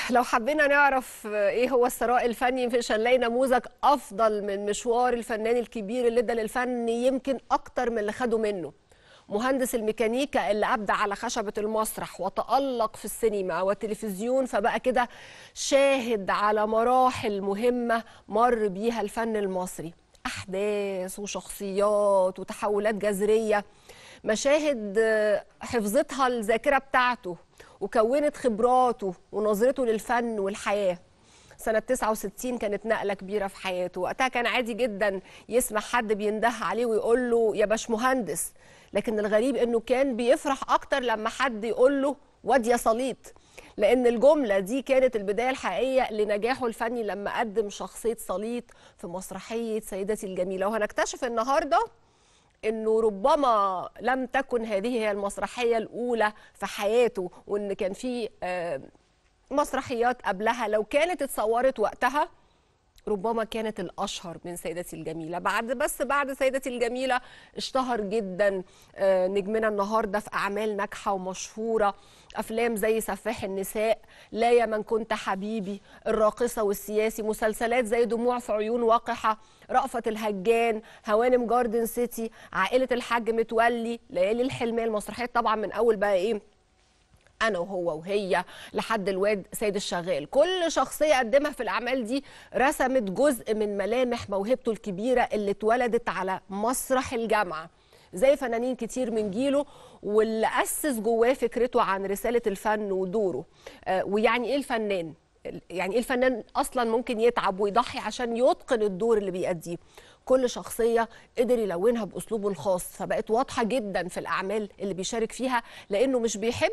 لو حبينا نعرف ايه هو الثراء الفني مش هنلاقي نموذج افضل من مشوار الفنان الكبير اللي ادى للفن يمكن اكتر من اللي خده منه مهندس الميكانيكا اللي ابدع على خشبه المسرح وتالق في السينما والتلفزيون فبقى كده شاهد على مراحل مهمه مر بيها الفن المصري احداث وشخصيات وتحولات جذريه مشاهد آه، حفظتها الذاكره بتاعته وكونت خبراته ونظرته للفن والحياه سنة 69 كانت نقلة كبيرة في حياته وقتها كان عادي جدا يسمع حد بينده عليه ويقول له يا باش مهندس لكن الغريب انه كان بيفرح اكتر لما حد يقول له واد يا سليط لان الجملة دي كانت البداية الحقيقية لنجاحه الفني لما قدم شخصية سليط في مسرحية سيدتي الجميلة وهنكتشف النهارده انه ربما لم تكن هذه هي المسرحيه الاولى في حياته وان كان في آه، مسرحيات قبلها لو كانت اتصورت وقتها ربما كانت الاشهر من سيدتي الجميله بعد بس بعد سيدتي الجميله اشتهر جدا آه، نجمنا النهارده في اعمال ناجحه ومشهوره افلام زي سفاح النساء لا يا من كنت حبيبي الراقصه والسياسي مسلسلات زي دموع في عيون وقحه رأفت الهجان هوانم جاردن سيتي عائله الحاج متولي ليالي الحلميه المسرحيات طبعا من اول بقى ايه انا وهو وهي لحد الواد سيد الشغال كل شخصيه قدمها في الاعمال دي رسمت جزء من ملامح موهبته الكبيره اللي اتولدت على مسرح الجامعه زي فنانين كتير من جيله واللي اسس جواه فكرته عن رساله الفن ودوره آه ويعني ايه الفنان يعني ايه الفنان اصلا ممكن يتعب ويضحي عشان يتقن الدور اللي بيأديه كل شخصيه قدر يلونها باسلوبه الخاص فبقت واضحه جدا في الاعمال اللي بيشارك فيها لانه مش بيحب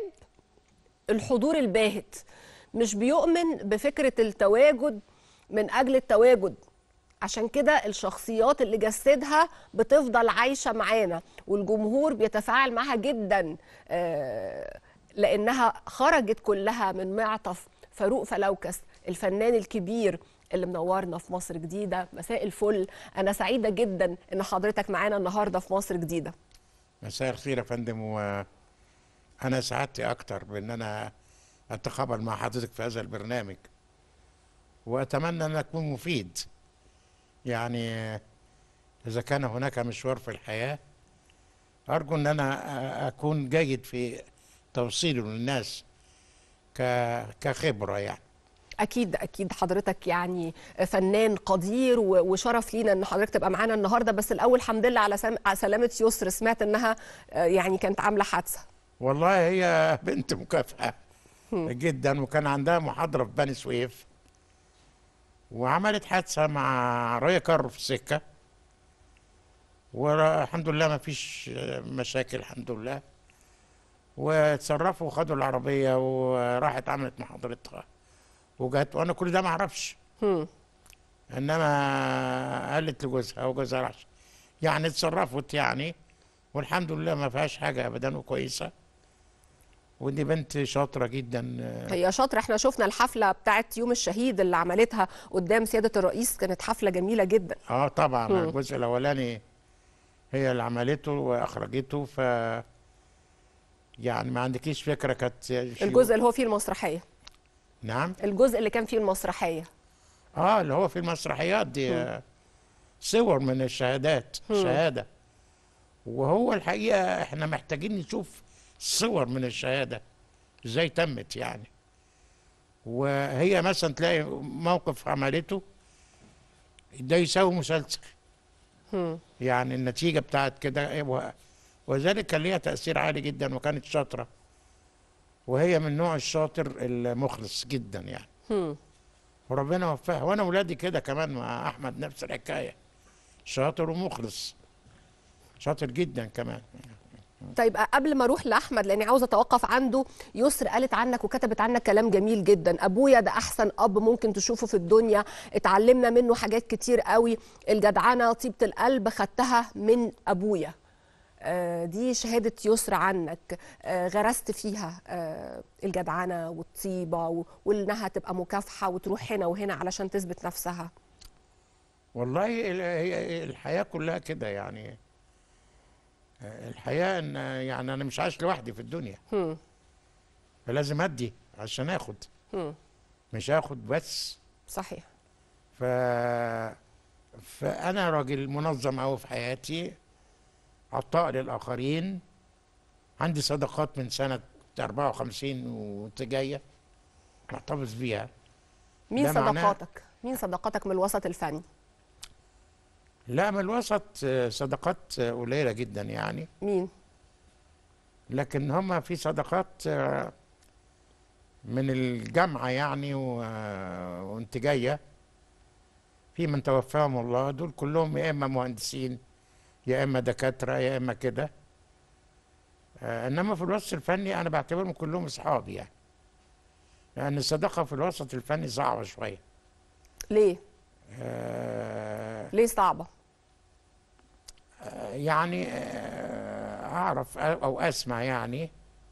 الحضور الباهت مش بيؤمن بفكرة التواجد من أجل التواجد عشان كده الشخصيات اللي جسدها بتفضل عايشة معانا والجمهور بيتفاعل معاها جدا آه، لأنها خرجت كلها من معطف فاروق فلوكس الفنان الكبير اللي منورنا في مصر جديدة مساء الفل أنا سعيدة جدا إن حضرتك معانا النهاردة في مصر جديدة مساء الخير يا فندم وانا سعادتي اكتر بان انا اتقابل مع حضرتك في هذا البرنامج واتمنى ان اكون مفيد يعني اذا كان هناك مشوار في الحياه ارجو ان انا اكون جيد في توصيله للناس ك- كخبره يعني اكيد اكيد حضرتك يعني فنان قدير و- وشرف لينا ان حضرتك تبقى معانا النهارده بس الاول الحمد لله على سم- على سلامه يسر سمعت انها آه، يعني كانت عامله حادثه والله هي بنت مكافأة جدا وكان عندها محاضرة في بني سويف وعملت حادثة مع عربية كار في السكة والحمد لله ما فيش مشاكل الحمد لله وتصرفوا وخدوا العربية وراحت عملت محاضرتها وجت وانا كل ده ما اعرفش هم. انما قالت لجوزها وجوزها راح يعني اتصرفت يعني والحمد لله ما فيهاش حاجه ابدا وكويسه ودي بنت شاطره جدا هي شاطره احنا شفنا الحفله بتاعت يوم الشهيد اللي عملتها قدام سياده الرئيس كانت حفله جميله جدا اه طبعا مم. الجزء الاولاني هي اللي عملته واخرجته ف يعني ما عندكيش فكره كانت شيء- الجزء اللي هو فيه المسرحيه نعم الجزء اللي كان فيه المسرحيه اه اللي هو في المسرحيات دي آه، صور من الشهادات شهاده وهو الحقيقه احنا محتاجين نشوف صور من الشهاده ازاي تمت يعني وهي مثلا تلاقي موقف عملته ده يساوي مسلسل هم. يعني النتيجه بتاعت كده و- وذلك كان ليها تاثير عالي جدا وكانت شاطره وهي من نوع الشاطر المخلص جدا يعني هم. وربنا وفقها وانا ولادي كده كمان مع احمد نفس الحكايه شاطر ومخلص شاطر جدا كمان طيب قبل ما اروح لاحمد لاني عاوزه اتوقف عنده يسر قالت عنك وكتبت عنك كلام جميل جدا ابويا ده احسن اب ممكن تشوفه في الدنيا اتعلمنا منه حاجات كتير قوي الجدعنه طيبه القلب خدتها من ابويا آه، دي شهادة يسر عنك آه، غرست فيها آه، الجدعنة والطيبة و- وإنها تبقى مكافحة وتروح هنا وهنا علشان تثبت نفسها والله ال- هي الحياه كلها كده يعني الحياه ان يعني انا مش عايش لوحدي في الدنيا هم. فلازم ادي عشان اخد هم. مش هاخد بس صحيح ف فانا راجل منظم قوي في حياتي عطاء للاخرين عندي صداقات من سنه 54 وانت جايه محتفظ بيها مين ده معناه- صداقاتك مين صداقاتك من الوسط الفني لا من الوسط آه، صداقات آه، قليله جدا يعني مين لكن هم في صداقات آه، من الجامعه يعني و- آه، وانت جايه في من توفاهم الله دول كلهم يا اما مهندسين يا اما دكاتره يا اما كده آه، انما في الوسط الفني انا بعتبرهم كلهم اصحابي يعني لان الصداقه في الوسط الفني صعبه شويه ليه آه، ليه صعبه يعني آه، اعرف او اسمع يعني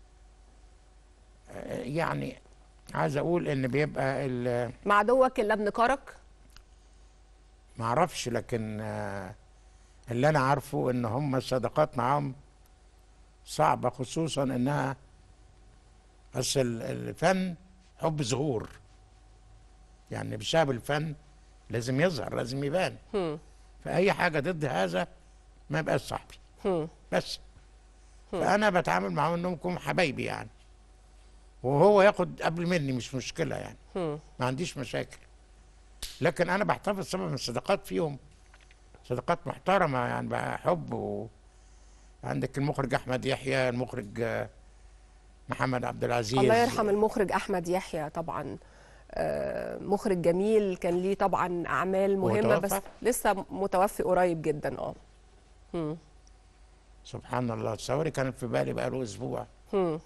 آه، يعني عايز اقول ان بيبقى ال- مع عدوك اللي ابن كرك ما اعرفش لكن آه، اللي انا عارفه ان هم الصداقات معاهم صعبه خصوصا انها اصل ال- الفن حب ظهور يعني بسبب الفن لازم يظهر لازم يبان هم. فاي حاجه ضد هذا ما يبقاش صاحبي هم. بس فانا بتعامل معاهم انهم حبايبي يعني وهو ياخد قبل مني مش مشكله يعني هم. ما عنديش مشاكل لكن انا بحتفظ سبب من الصداقات فيهم صداقات محترمه يعني بقى حب و... عندك المخرج احمد يحيى المخرج آه، محمد عبد العزيز الله يرحم المخرج احمد يحيى طبعا آه، مخرج جميل كان ليه طبعا اعمال هو مهمه بس توفى؟ لسه متوفي قريب جدا اه هم. سبحان الله تصوري كانت في بالي بقى له اسبوع هم.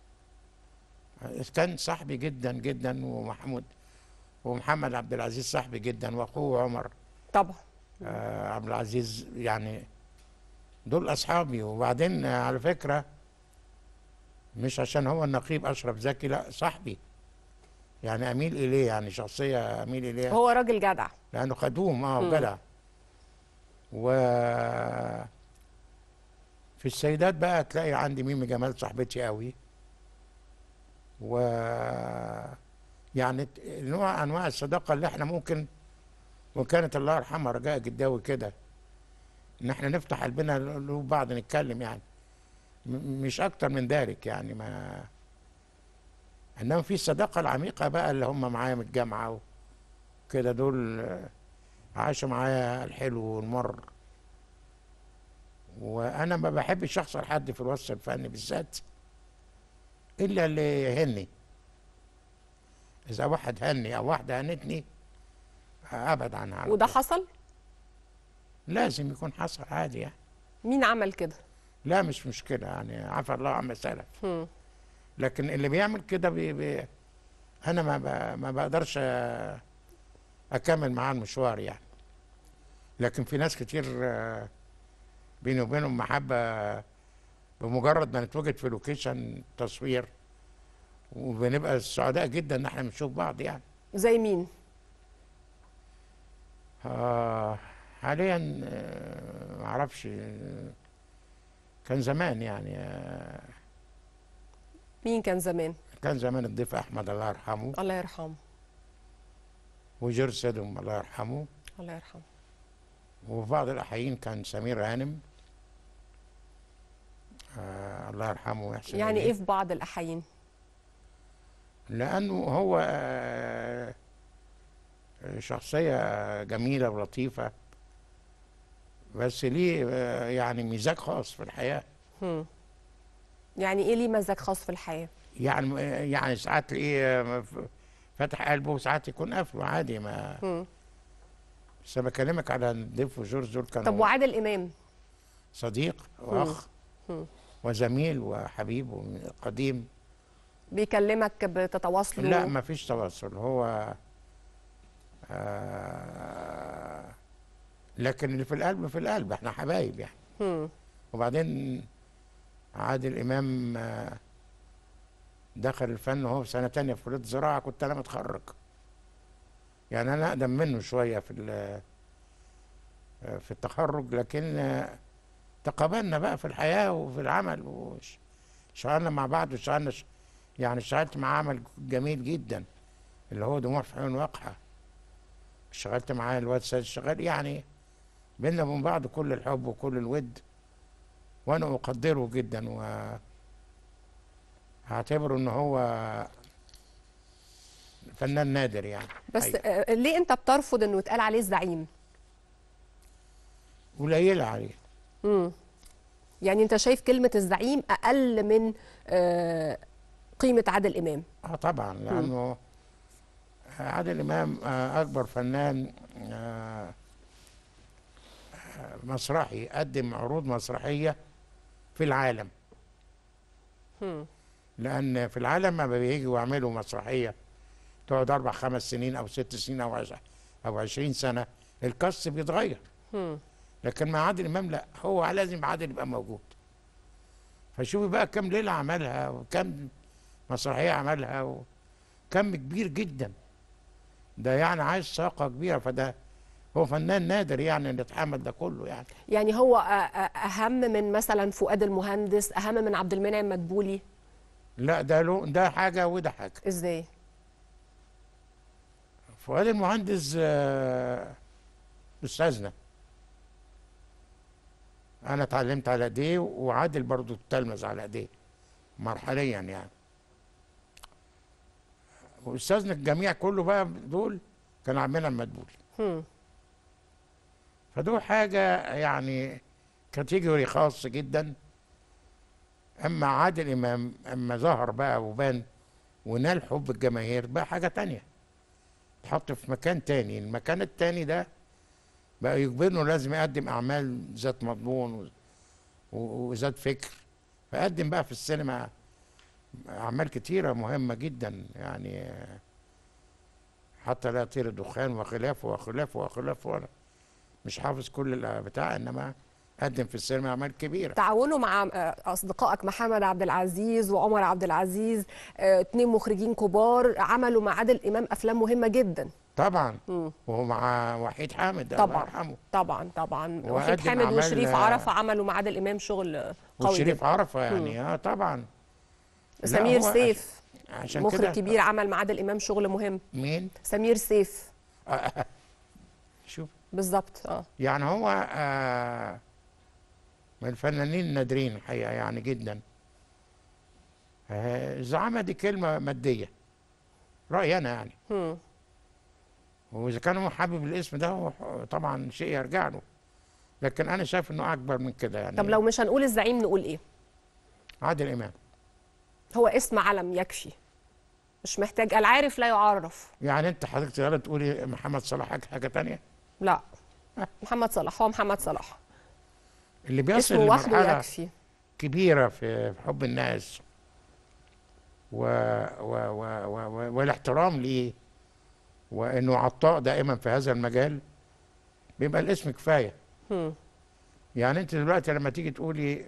كان صاحبي جدا جدا ومحمود ومحمد عبد العزيز صاحبي جدا واخوه عمر طبعا آه عبد العزيز يعني دول اصحابي وبعدين آه على فكره مش عشان هو النقيب اشرف زكي لا صاحبي يعني اميل اليه يعني شخصيه اميل اليها هو راجل جدع لانه خدوم اه وجدع و في السيدات بقى تلاقي عندي ميمي جمال صاحبتي قوي و يعني نوع انواع الصداقه اللي احنا ممكن وكانت الله يرحمها رجاء جداوي كده ان احنا نفتح قلبنا لبعض نتكلم يعني م- مش اكتر من ذلك يعني ما انما في الصداقه العميقه بقى اللي هم معايا من الجامعه وكده دول آه، عاشوا معايا الحلو والمر وانا ما بحبش اخسر حد في الوسط الفني بالذات الا اللي يهني اذا واحد هني او واحده هنتني ابعد عنها على وده طول. حصل لازم يكون حصل عادي يعني مين عمل كده لا مش مشكله يعني عفى الله عما سلف هم. لكن اللي بيعمل كده بي بي انا ما ب... ما بقدرش أ- اكمل معاه المشوار يعني لكن في ناس كتير آه، بيني وبينهم محبه بمجرد ما نتواجد في لوكيشن تصوير وبنبقى سعداء جدا ان احنا بنشوف بعض يعني زي مين آه حاليا آه، ما اعرفش آه، كان زمان يعني آه، مين كان زمان كان زمان الضيف احمد الله يرحمه الله يرحمه وجورج سيدهم الله يرحمه الله يرحمه وفي بعض الأحيان كان سمير غانم آه الله يرحمه ويحسن يعني إليه. ايه في بعض الاحايين لأنه هو آه شخصية جميلة ولطيفة بس ليه آه يعني مزاج خاص في الحياة هم. يعني ايه ليه مزاج خاص في الحياه يعني يعني ساعات تلاقيه آه، فاتح قلبه وساعات يكون قافله عادي ما هم. بس أنا بكلمك على الضيف وجورج دول كانوا طب وعادل امام صديق واخ مم. وزميل وحبيب قديم بيكلمك بتتواصلوا لا ما فيش تواصل هو آه لكن اللي في القلب في القلب احنا حبايب يعني هم. وبعدين عادل امام آه، دخل الفن وهو في سنه تانية في كليه الزراعه كنت انا متخرج يعني انا اقدم منه شويه في ال- آه، في التخرج لكن آه، تقابلنا بقى في الحياه وفي العمل واشتغلنا مع بعض واشتغلنا ش- يعني اشتغلت مع عمل جميل جدا اللي هو دموع في عيون واقعة اشتغلت معاه الواد سيد شغال يعني بينا وبين بعض كل الحب وكل الود وانا اقدره جدا و اعتبره ان هو فنان نادر يعني بس أيوة. آه، ليه انت بترفض انه يتقال عليه الزعيم قليلة عليه امم يعني انت شايف كلمه الزعيم اقل من آه، قيمه عادل امام اه طبعا لانه عادل امام آه، اكبر فنان آه، آه، مسرحي قدم عروض مسرحيه في العالم هم. لان في العالم ما بييجوا يعملوا مسرحيه تقعد اربع خمس سنين او ست سنين او عش- او عشرين سنه الكاست بيتغير هم. لكن مع عادل امام لا هو لازم عادل يبقى موجود فشوفي بقى كم ليله عملها وكم مسرحيه عملها وكم كبير جدا ده يعني عايز طاقه كبيره فده هو فنان نادر يعني ان يتحمل ده كله يعني يعني هو آه، آه، اهم من مثلا فؤاد المهندس اهم من عبد المنعم مدبولي لا ده له ده حاجه وده حاجه ازاي فؤاد المهندس آه، استاذنا انا اتعلمت على ايديه وعادل برضو تلمذ على ايديه مرحليا يعني واستاذنا الجميع كله بقى دول كانوا عاملينها المدبول هم. فدول حاجه يعني كاتيجوري خاص جدا اما عادل امام اما ظهر بقى وبان ونال حب الجماهير بقى حاجه تانية اتحط في مكان تاني المكان التاني ده بقى يجبرنه لازم يقدم اعمال ذات مضمون و- و- وذات فكر فقدم بقى في السينما اعمال كتيره مهمه جدا يعني حتى لا يطير الدخان وخلافه وخلافه وخلافه وانا مش حافظ كل البتاع انما قدم في السينما اعمال كبيره تعاونه مع آه، اصدقائك محمد عبد العزيز وعمر عبد العزيز آه، اتنين مخرجين كبار عملوا مع عادل امام افلام مهمه جدا طبعا مم. ومع وحيد حامد الله طبعا يرحمه طبعا طبعا وقدم وحيد حامد أعمال، وشريف آه، عرفه عملوا مع عادل امام شغل آه، قوي وشريف جدا عرفه يعني اه طبعا لا، سمير هو سيف عشان مخرج كده كبير عمل مع عادل امام شغل مهم مين سمير سيف شوف بالظبط اه يعني هو آه من الفنانين النادرين الحقيقه يعني جدا آه الزعامه دي كلمه ماديه رايي انا يعني هم. واذا كان هو حابب الاسم ده هو طبعا شيء يرجع له لكن انا شايف انه اكبر من كده يعني طب لو مش هنقول الزعيم نقول ايه عادل امام هو اسم علم يكفي مش محتاج العارف لا يعرف يعني انت حضرتك تقدر تقولي محمد صلاح حاجه حاجه تانية لا محمد صلاح هو محمد صلاح اللي بيصل اسمه وحده لمرحله يكفي كبيره في في حب الناس و و و و و والاحترام ليه وانه عطاء دائما في هذا المجال بيبقى الاسم كفايه هم. يعني انت دلوقتي لما تيجي تقولي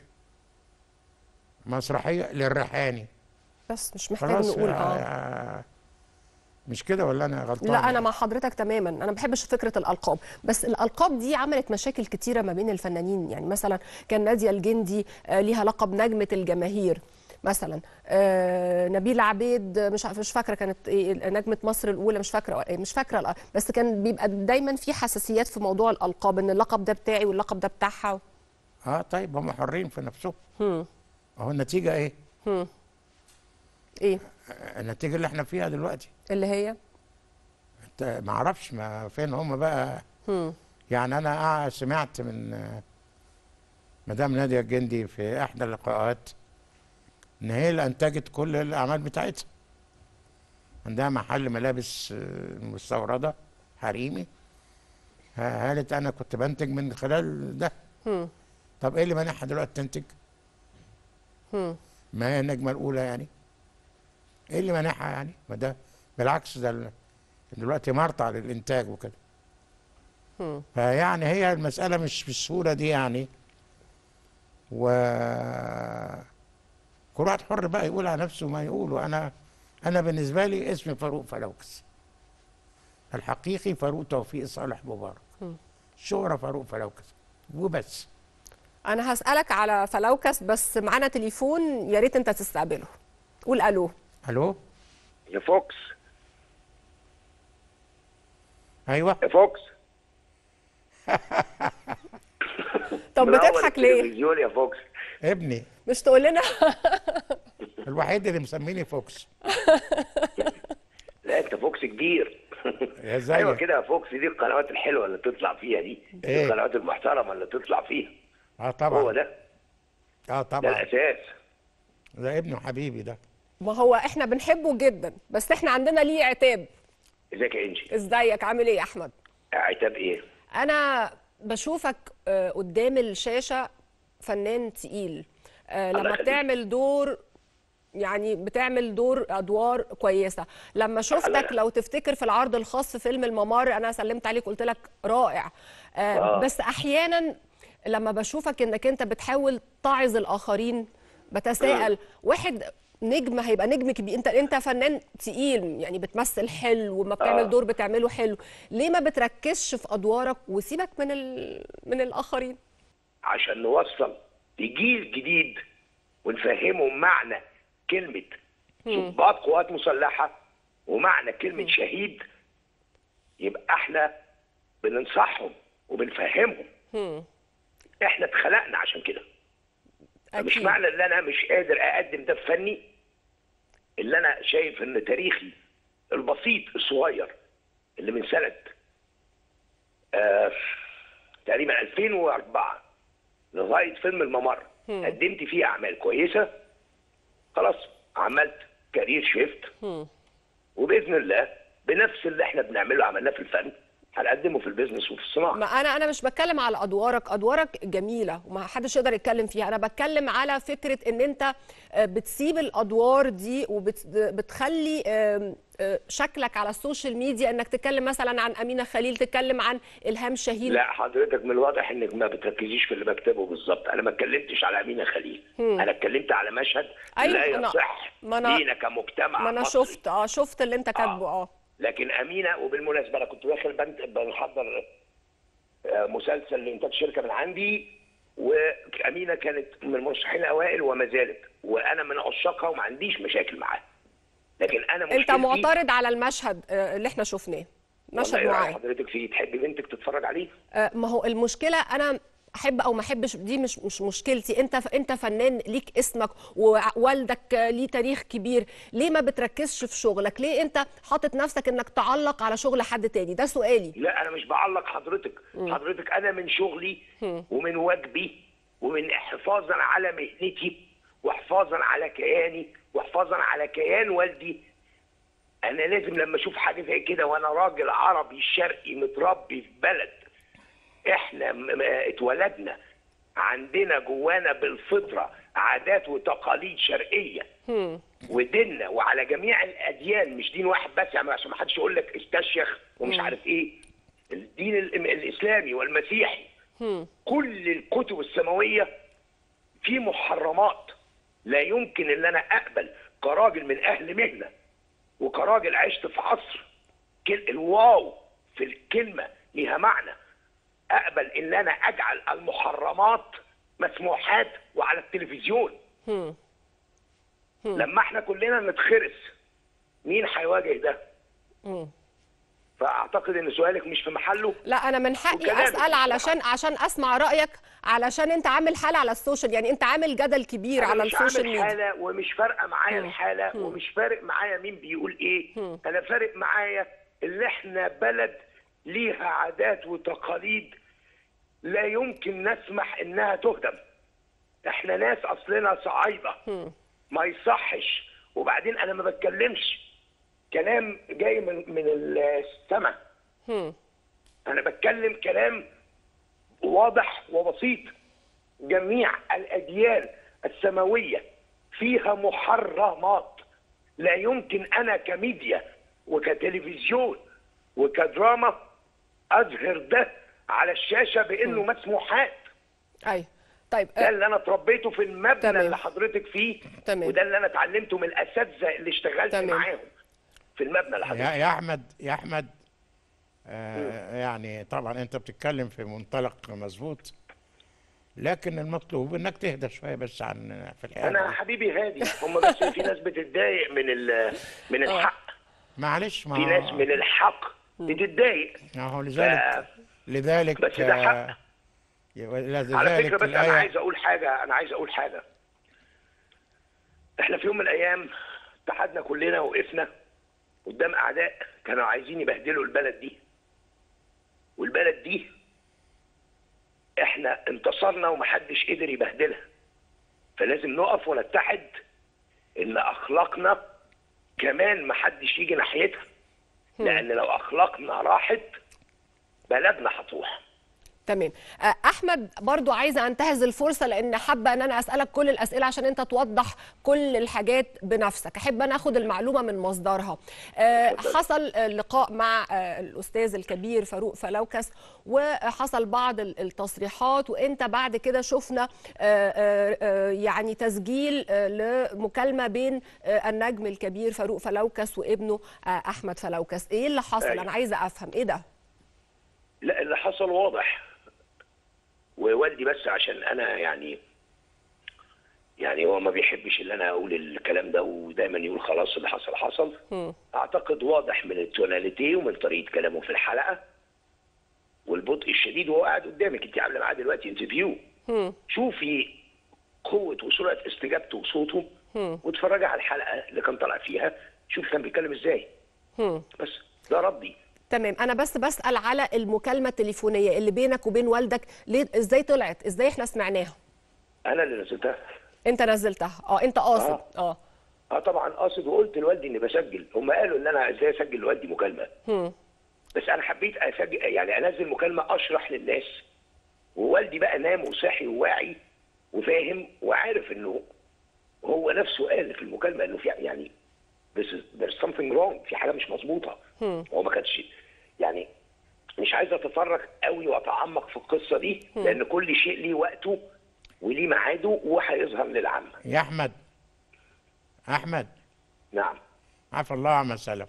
مسرحيه للريحاني بس مش محتاج خلاص نقول آه اه آه مش كده ولا انا غلطان لا انا مع حضرتك تماما انا ما بحبش فكره الالقاب بس الالقاب دي عملت مشاكل كتيره ما بين الفنانين يعني مثلا كان ناديه الجندي آه، ليها لقب نجمه الجماهير مثلا آه نبيل عبيد آه، مش عارفة- مش فاكره كانت ايه نجمه مصر الاولى مش فاكره إيه، مش فاكره الأ- بس كان بيبقى دايما في حساسيات في موضوع الالقاب ان اللقب ده بتاعي واللقب ده بتاعها اه طيب هم حرين في نفسهم هم. اهو النتيجه ايه هم. ايه آه، النتيجه اللي احنا فيها دلوقتي اللي هي انت ما اعرفش ما فين هم بقى هم. يعني انا آه سمعت من آه، مدام ناديه الجندي في احدى اللقاءات ان هي اللي انتجت كل الاعمال بتاعتها عندها محل ملابس آه، مستورده حريمي ها- قالت انا كنت بنتج من خلال ده هم. طب ايه اللي مانعها دلوقتي تنتج هم. ما هي النجمه الاولى يعني ايه اللي مانعها يعني ما ده بالعكس ده ال- دلوقتي مرتع للانتاج وكده هم. فيعني هي المسألة مش بالسهولة دي يعني و كل واحد حر بقى يقول على نفسه ما يقوله أنا أنا بالنسبة لي اسمي فاروق فلوكس الحقيقي فاروق توفيق صالح مبارك هم. الشهرة فاروق فلوكس وبس انا هسالك على فلوكس بس معانا تليفون يا ريت انت تستقبله قول الو ألو يا فوكس ايوه يا فوكس طب منور بتضحك ليه التلفزيون يا فوكس ابني مش تقول لنا الوحيد اللي مسميني فوكس لا انت فوكس كبير يا زي ايوه كده يا فوكس دي القنوات الحلوه اللي تطلع فيها دي إيه؟ القنوات المحترمه اللي تطلع فيها اه هو طبعا ده اه ده طبعا الاساس ده ابنه حبيبي ده ما هو احنا بنحبه جدا بس احنا عندنا ليه عتاب ازيك يا انجي ازيك عامل ايه يا احمد عتاب ايه انا بشوفك آه، قدام الشاشه فنان تقيل آه، الله لما يخليك. بتعمل دور يعني بتعمل دور ادوار كويسه لما شفتك الله. لو تفتكر في العرض الخاص في فيلم الممر انا سلمت عليك قلت لك رائع آه، آه. بس احيانا لما بشوفك انك انت بتحاول تعظ الاخرين بتساءل واحد نجم هيبقى نجم كبير انت انت فنان تقيل يعني بتمثل حلو وما بتعمل آه. دور بتعمله حلو ليه ما بتركزش في ادوارك وسيبك من ال... من الاخرين عشان نوصل لجيل جديد ونفهمه معنى كلمة ضباط قوات مسلحة ومعنى كلمة شهيد يبقى احنا بننصحهم وبنفهمهم احنا اتخلقنا عشان كده مش اكيد معنى ان انا مش قادر اقدم ده في فني اللي انا شايف ان تاريخي البسيط الصغير اللي من سنه آه تقريبا 2004 لغايه فيلم الممر قدمت فيه اعمال كويسه خلاص عملت كارير شيفت وباذن الله بنفس اللي احنا بنعمله عملناه في الفن هنقدمه في البيزنس وفي الصناعه ما انا انا مش بتكلم على ادوارك ادوارك جميله وما حدش يقدر يتكلم فيها انا بتكلم على فكره ان انت آه، بتسيب الادوار دي وبتخلي شكلك على السوشيال ميديا انك تتكلم مثلا عن امينه خليل تتكلم عن الهام شاهين لا حضرتك من الواضح انك ما بتركزيش في اللي بكتبه بالظبط انا ما اتكلمتش على امينه خليل انا اتكلمت على مشهد أيوة، لا أنا- يصح ما أنا- لينا كمجتمع ما انا مصري. شفت اه شفت اللي انت كاتبه اه لكن امينه وبالمناسبه انا كنت داخل بنت- بنحضر آه، مسلسل لانتاج شركه من عندي وامينه كانت من المرشحين الاوائل وما زالت وانا من عشاقها وما عنديش مشاكل معاها لكن انا انت مشكلتي معترض على المشهد آه، اللي احنا شفناه مشهد والله رأي معين حضرتك فيه تحبي بنتك تتفرج عليه آه، ما هو المشكله انا احب او ما احبش دي مش مش مشكلتي انت انت فنان ليك اسمك ووالدك آه، ليه تاريخ كبير ليه ما بتركزش في شغلك ليه انت حاطط نفسك انك تعلق على شغل حد تاني ده سؤالي لا انا مش بعلق حضرتك حضرتك انا من شغلي ومن واجبي ومن حفاظا على مهنتي وحفاظا على كياني وحفاظا على كيان والدي انا لازم لما اشوف حاجه زي كده وانا راجل عربي شرقي متربي في بلد احنا م- م- اتولدنا عندنا جوانا بالفطره عادات وتقاليد شرقيه وديننا وعلى جميع الاديان مش دين واحد بس يعني عشان ما حدش يقول لك استشيخ ومش عارف ايه الدين ال- الاسلامي والمسيحي كل الكتب السماويه في محرمات لا يمكن ان انا اقبل كراجل من اهل مهنه وكراجل عشت في عصر كل- الواو في الكلمه ليها معنى اقبل ان انا اجعل المحرمات مسموحات وعلى التلفزيون لما احنا كلنا نتخرس مين هيواجه ده فاعتقد ان سؤالك مش في محله لا انا من حقي وكلامك اسال بصراحة. علشان عشان اسمع رايك علشان انت عامل حاله على السوشيال يعني انت عامل جدل كبير أنا على مش السوشيال عامل ميديا حالة ومش فارقة معايا الحالة ومش فارق معايا مين بيقول ايه انا فارق معايا اللي احنا بلد ليها عادات وتقاليد لا يمكن نسمح انها تهدم احنا ناس اصلنا صعايدة ما يصحش وبعدين انا ما بتكلمش كلام جاي من من السماء انا بتكلم كلام واضح وبسيط جميع الاديان السماويه فيها محرمات لا يمكن انا كميديا وكتلفزيون وكدراما اظهر ده على الشاشه بانه مسموحات ايوه طيب ده آه، اللي انا اتربيته في المبنى تمام. اللي حضرتك فيه تمام. وده اللي انا اتعلمته من الاساتذه اللي اشتغلت تمام. معاهم في المبنى اللي يا, حضرتك يا احمد يا احمد آه يعني طبعا انت بتتكلم في منطلق مظبوط لكن المطلوب انك تهدى شويه بس عن في الحياه انا حبيبي هادي هم بس في ناس بتتضايق من ال- من الحق معلش ما في ناس من الحق بتتضايق اهو لذلك ف- لذلك بس ده حق. آه، لذلك على فكره بس انا الآية عايز اقول حاجه انا عايز اقول حاجه احنا في يوم من الايام اتحدنا كلنا وقفنا قدام اعداء كانوا عايزين يبهدلوا البلد دي والبلد دي احنا انتصرنا ومحدش قدر يبهدلها فلازم نقف ونتحد ان اخلاقنا كمان محدش يجي ناحيتها لان لو اخلاقنا راحت بلدنا هتروح تمام آه، احمد برضو عايزه انتهز الفرصه لان حابه ان انا اسالك كل الاسئله عشان انت توضح كل الحاجات بنفسك احب انا اخد المعلومه من مصدرها آه، اتفضل. حصل آه، لقاء مع آه، الاستاذ الكبير فاروق فلوكس وحصل بعض ال- التصريحات وانت بعد كده شفنا آه، آه، آه، يعني تسجيل آه، لمكالمه بين آه، النجم الكبير فاروق فلوكس وابنه آه، احمد فلوكس ايه اللي حصل أيوة. انا عايزه افهم ايه ده لا اللي حصل واضح ووالدي بس عشان انا يعني يعني هو ما بيحبش ان انا اقول الكلام ده ودايما يقول خلاص اللي حصل حصل اعتقد واضح من التوناليتي ومن طريقه كلامه في الحلقه والبطء الشديد وهو قاعد قدامك انت عامله معاه دلوقتي انترفيو شوفي قوه وسرعه استجابته وصوته واتفرجي على الحلقه اللي كان طالع فيها شوف كان بيتكلم ازاي بس ده ردي تمام انا بس بسال على المكالمه التليفونيه اللي بينك وبين والدك ليه ازاي طلعت ازاي احنا سمعناها انا اللي نزلتها انت نزلتها اه انت قاصد آه. اه اه طبعا قاصد وقلت لوالدي اني بسجل هم قالوا ان انا ازاي اسجل لوالدي مكالمه بس انا حبيت اسجل يعني انزل مكالمه اشرح للناس ووالدي بقى نام وصاحي وواعي وفاهم وعارف انه هو نفسه قال في المكالمه انه في يعني this is, there's something wrong في حاجه مش مظبوطه هو ما كانش يعني مش عايز اتطرق قوي واتعمق في القصه دي لان كل شيء ليه وقته وليه ميعاده وهيظهر للعامه يا احمد احمد نعم عفى الله عما سلف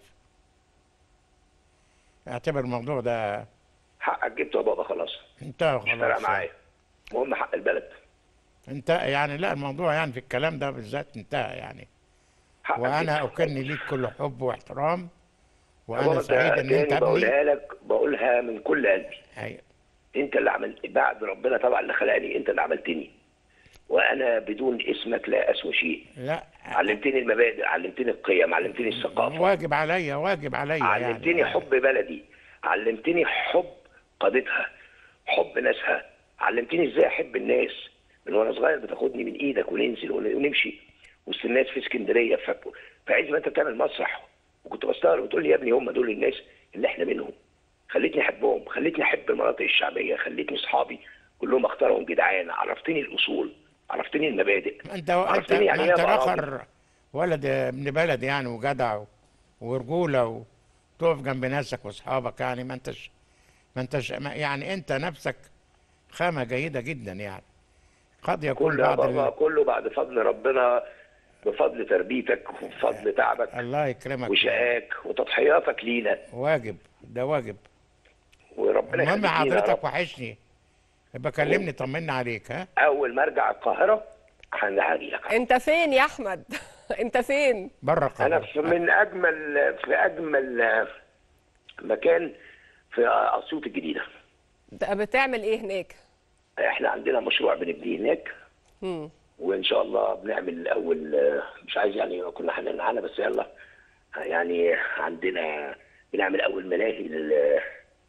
اعتبر الموضوع ده حقك جبته يا بابا خلاص انتهى مش فارقه خلاص معايا المهم حق البلد انتهى يعني لا الموضوع يعني في الكلام ده بالذات انتهى يعني حقك وانا جبته. اكن ليك كل حب واحترام يا وانا بابا سعيد ده ان انت تاني ابني بقولها لك بقولها من كل قلبي أيوة. انت اللي عملت بعد ربنا طبعا اللي خلقني انت اللي عملتني وانا بدون اسمك لا اسوى شيء لا علمتني المبادئ علمتني القيم علمتني الثقافه واجب عليا واجب عليا علمتني يعني حب بلدي علمتني حب قادتها حب ناسها علمتني ازاي احب الناس من وانا صغير بتاخدني من ايدك وننزل ون- ونمشي وسط الناس في اسكندريه ف- في عز ما انت بتعمل مسرح وكنت بستغرب وتقول لي يا ابني هم دول الناس اللي احنا منهم خلتني احبهم خلتني احب المناطق الشعبيه خلتني اصحابي كلهم اختارهم جدعان عرفتني الاصول عرفتني المبادئ انت انت عرفتني يعني ما ايه انت أبقى راجل. الاخر ولد ابن بلد يعني وجدع ورجوله وتقف جنب ناسك واصحابك يعني ما انتش ما انتش ما- يعني انت نفسك خامه جيده جدا يعني قد يكون كله يا بعض بابا ال... كله بعد فضل ربنا بفضل تربيتك وبفضل تعبك الله يكرمك وشقاك وتضحياتك لينا واجب ده واجب وربنا المهم يخليك لينا يا حضرتك رب. وحشني يبقى كلمني طمنا عليك ها اول ما ارجع القاهره هنهاجي لك انت فين يا احمد انت فين بره انا القاهره في من اجمل في اجمل مكان في اسيوط الجديده ده بتعمل ايه هناك احنا عندنا مشروع بنبنيه هناك مم. وان شاء الله بنعمل اول مش عايز يعني كنا هننعنا بس يلا يعني عندنا بنعمل اول ملاهي لل-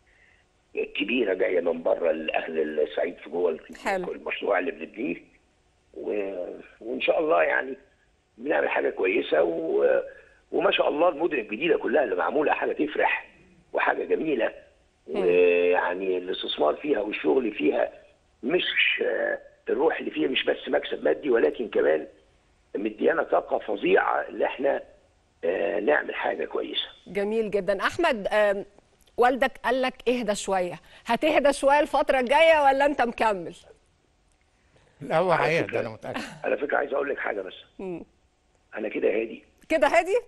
كبيره جايه من بره لاهل الصعيد في جوه حلو. المشروع اللي بنبنيه و- وان شاء الله يعني بنعمل حاجه كويسه و... وما شاء الله المدن الجديده كلها اللي معموله حاجه تفرح وحاجه جميله ويعني الاستثمار فيها والشغل فيها مش آه، الروح اللي فيها مش بس مكسب مادي ولكن كمان مديانا طاقه فظيعه اللي احنا آه، نعمل حاجه كويسه جميل جدا احمد آم، والدك قال لك اهدى شويه هتهدى شويه الفتره الجايه ولا انت مكمل لا هو على هيهدى فكرة- انا متاكد على فكره عايز اقول لك حاجه بس انا كده هادي كده هادي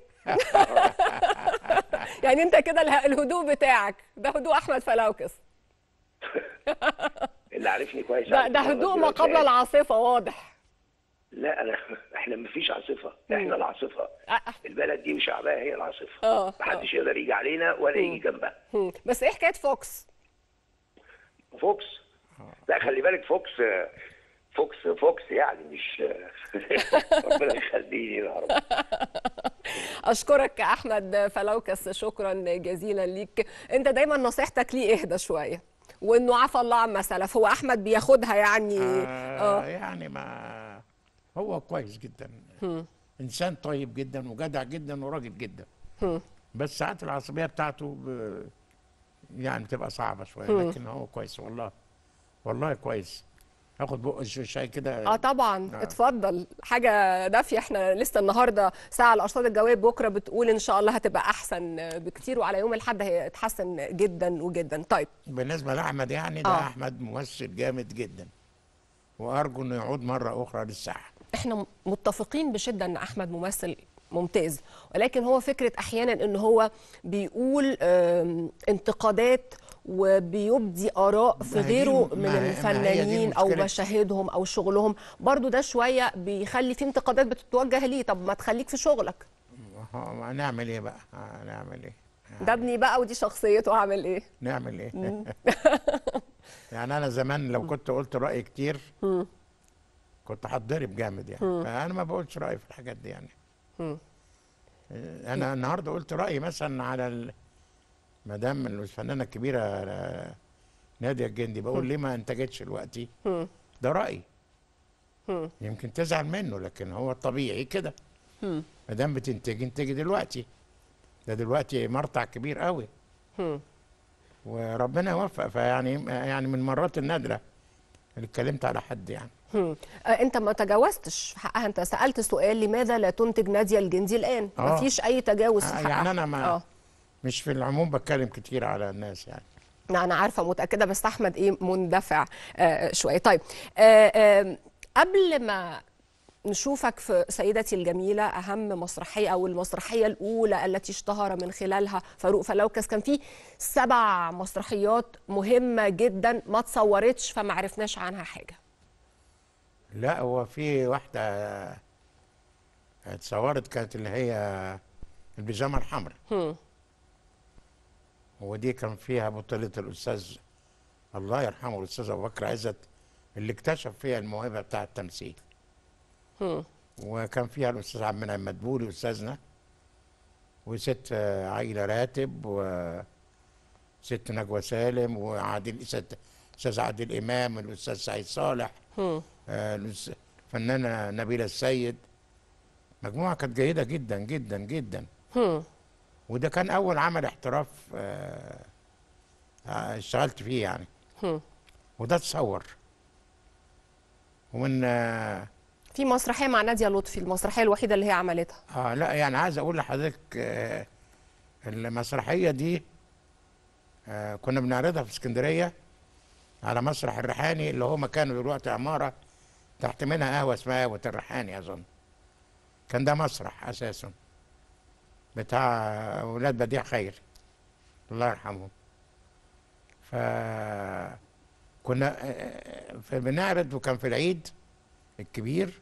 يعني انت كده اله- الهدوء بتاعك ده هدوء احمد فلاوكس اللي عارفني كويس ده عارف ده إن أنا هدوء ما دلوقتي قبل هادي. العاصفه واضح لا انا احنا ما فيش عاصفه احنا العاصفه آه. البلد دي وشعبها هي العاصفه آه، محدش يقدر يجي علينا ولا يجي جنبها هم. بس ايه حكايه فوكس فوكس لا خلي بالك فوكس فوكس فوكس يعني مش ربنا يخليني يا رب اشكرك يا احمد فلوكس شكرا جزيلا ليك انت دايما نصيحتك ليه اهدى شويه وانه عفى الله عما سلف هو احمد بياخدها يعني آه يعني ما هو كويس جدا انسان طيب جدا وجدع جدا وراجل جدا بس ساعات العصبيه بتاعته ب... يعني بتبقى صعبه شويه لكن هو كويس والله والله كويس اخد بق شاي كده اه طبعا اتفضل حاجه دافيه احنا لسه النهارده ساعه الارصاد الجويه بكره بتقول ان شاء الله هتبقى احسن بكتير وعلى يوم الاحد هيتحسن جدا وجدا طيب بالنسبه لاحمد يعني ده آه. احمد ممثل جامد جدا وارجو انه يعود مره اخرى للساحه احنا متفقين بشده ان احمد ممثل ممتاز ولكن هو فكره احيانا ان هو بيقول آم، انتقادات وبيبدي اراء في ما هي دي- غيره ما من هي- ما هي دي الفنانين او المشكلة. مشاهدهم او شغلهم برضو ده شويه بيخلي في انتقادات بتتوجه ليه طب ما تخليك في شغلك هو- هنعمل ايه بقى هنعمل ايه ده ابني بقى ودي شخصيته هعمل ايه نعمل ايه يعني انا زمان لو كنت قلت راي كتير كنت هتضرب جامد يعني انا ما بقولش رايي في الحاجات دي يعني انا النهارده قلت رايي مثلا على ال- مدام الفنانه الكبيره آه، ناديه الجندي بقول ليه ما انتجتش دلوقتي ده رايي يمكن تزعل منه لكن هو الطبيعي كده ما دام بتنتجي انتجي دلوقتي ده دلوقتي مرتع كبير قوي وربنا يوفق فيعني يعني من المرات النادره اللي اتكلمت على حد يعني هم. آه، انت ما تجاوزتش في حقها انت سالت سؤال لماذا لا تنتج ناديه الجندي الان آه. مفيش اي تجاوز في آه، حقها يعني انا ما اه مش في العموم بتكلم كتير على الناس يعني لا انا عارفه متاكده بس احمد ايه مندفع آه شويه طيب آه آه قبل ما نشوفك في سيدتي الجميلة أهم مسرحية أو المسرحية الأولى التي اشتهر من خلالها فاروق فلوكس كان في سبع مسرحيات مهمة جدا ما تصورتش فما عرفناش عنها حاجة لا هو في واحده اتصورت كانت اللي هي البيجامه الحمراء هم. ودي كان فيها بطولة الأستاذ الله يرحمه الأستاذ أبو بكر عزت اللي اكتشف فيها الموهبة بتاع التمثيل هم. وكان فيها الأستاذ عبد المنعم مدبولي أستاذنا وست آه، عايلة راتب وست نجوى سالم وعادل ست أستاذ عادل إمام الأستاذ سعيد صالح هم. آه، الأس- الفنانة نبيلة السيد مجموعة كانت جيدة جدا جدا جدا هم. وده كان أول عمل احتراف آه، آه، اشتغلت فيه يعني هم. وده اتصور ومن آه, في مسرحية مع نادية لطفي المسرحية الوحيدة اللي هي عملتها اه لا يعني عايز اقول لحضرتك آه المسرحيه دي آه كنا بنعرضها في اسكندريه على مسرح الريحاني اللي هو مكانه دلوقتي عماره تحت منها قهوه اسمها قهوه الريحاني اظن كان ده مسرح اساسا بتاع اولاد بديع خير الله يرحمهم ف كنا آه، فبنعرض وكان في العيد الكبير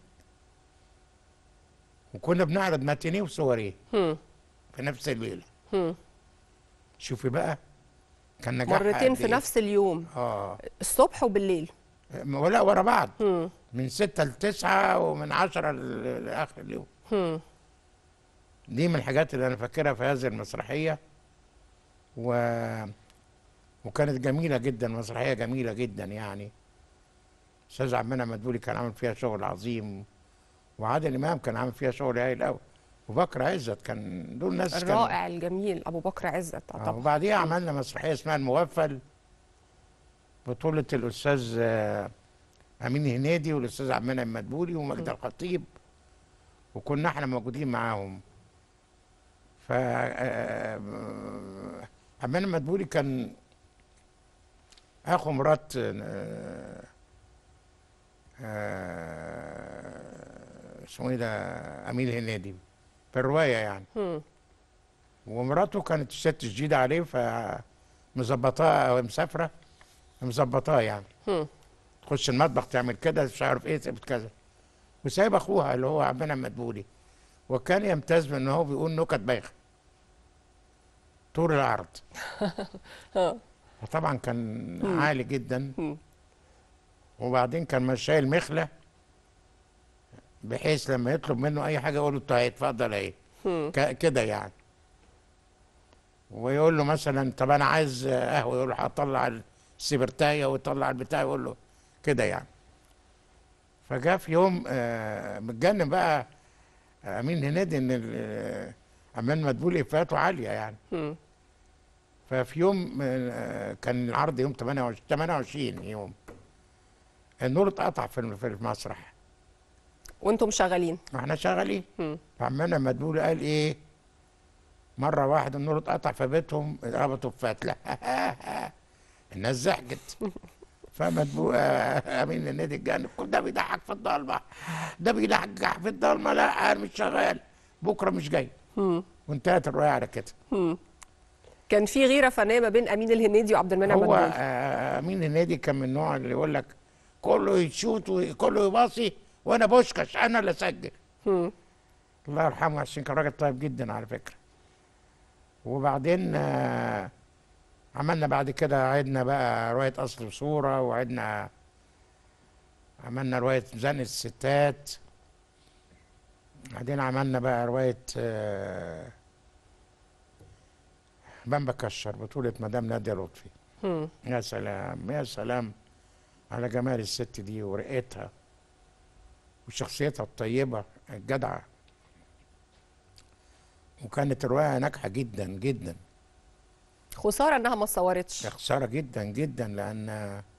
وكنا بنعرض ماتينيه وصوريه هم. في نفس الليله هم. شوفي بقى كان نجاح مرتين قد في إيه؟ نفس اليوم اه الصبح وبالليل ولا ورا بعض هم. من ستة لتسعة ومن عشرة ل- لآخر اليوم هم. دي من الحاجات اللي أنا فاكرها في هذه المسرحية و... وكانت جميلة جدا مسرحية جميلة جدا يعني أستاذ عبد المنعم مدبولي كان عامل فيها شغل عظيم وعادل إمام كان عامل فيها شغل هايل قوي وبكر عزت كان دول ناس كانوا- الرائع الجميل أبو بكر عزت آه آه، طبعا وبعديها عملنا مسرحيه اسمها المغفل بطولة الأستاذ آه، أمين هنيدي والأستاذ عبد المنعم مدبولي ومجد الخطيب وكنا احنا موجودين معاهم ف آه، عبد المنعم مدبولي كان أخو مرات آه، آه، اسمه ايه ده أمين هنيدي في الرواية يعني هم. ومراته كانت ست جديدة عليه فمظبطاه أو مسافرة مظبطاه يعني هم. تخش المطبخ تعمل كده مش عارف ايه تعمل كذا وسايب اخوها اللي هو عبد المنعم مدبولي وكان يمتاز بان هو بيقول نكت بايخه طول العرض اه فطبعا كان عالي جدا مم. وبعدين كان مش شايل مخله بحيث لما يطلب منه اي حاجه يقول له طيب اتفضل اهي مم. ك- كده يعني ويقول له مثلا طب انا عايز قهوه يقول له هطلع السبرتايه ويطلع البتاع يقول له كده يعني فجاء في يوم آه، متجنن بقى امين هنيدي ان ال- امان مدبولي افاته عاليه يعني مم. ففي يوم آه، كان العرض يوم 28 28 يوم النور اتقطع في الم- في المسرح وانتم شغالين احنا شغالين مم. فعمنا مدبولي قال ايه مره واحده النور اتقطع في بيتهم ربطوا بفتله الناس ضحكت فمدبو آه، امين النادي اتجنن كل ده بيضحك في الضلمه ده بيضحك في الضلمه لا انا مش شغال بكره مش جاي مم. وانتهت الروايه على كده مم. كان في غيره فنيه ما بين امين الهنيدي وعبد المنعم هو مدبولي آه، امين النادي كان من النوع اللي يقول لك كله يشوت وكله يباصي وانا بوشكش انا اللي اسجل مم. الله يرحمه عشان كان راجل طيب جدا على فكره وبعدين آه، عملنا بعد كده عدنا بقى روايه اصل وصوره وعدنا عملنا روايه زنقة الستات بعدين عملنا بقى روايه آه، بامبا كشر بطوله مدام ناديه لطفي مم. يا سلام يا سلام على جمال الست دي ورقتها وشخصيتها الطيبة الجدعة وكانت الرواية ناجحة جدا جدا خساره انها ما اتصورتش خسارة جدا جدا لأن